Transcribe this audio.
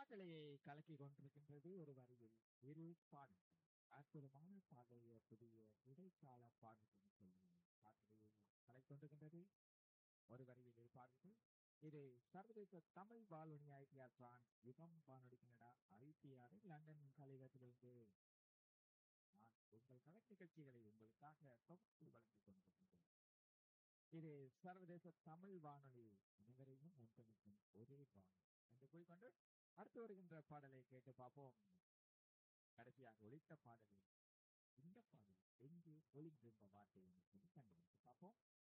காற்றலையை கலக்கி கொண்டிருக்கின்றது ஒரு வரியில் இரு பாடல்கள் அற்புதமான பாடலிய புதிய இடைக்கால பாடல்கள் சொல்லுவோம் காற்றலையை கலக்கி கொண்டிருக்கின்றது ஒரு வரியில் இரு பாடல்கள் இது சர்வதேச தமிழ் வானொலி ஐடிஆர் பிரான் யுகம் வானொலி கனடா ஐடிஆர் லண்டன் கலையகத்திலிருந்து நான் உங்கள் கலக் நிகழ்ச்சிகளை உங்களுக்காக தொகுத்து வழங்கிக் கொண்டிருக்கின்றேன் இது சர்வதேச தமிழ் வானொலி அனைவரையும் ஒன்றிணைக்கும் ஒரே வானொலி என்று கூறிக்கொண்டு அடுத்து வருகின்ற பாடலை கேட்டு பார்ப்போம் கடைசியாக ஒலித்த பாடலில் இந்த பாடல் எங்கே ஒளிந்திருந்த வார்த்தை என்று சொல்லி கண்டுபிடித்து பார்ப்போம்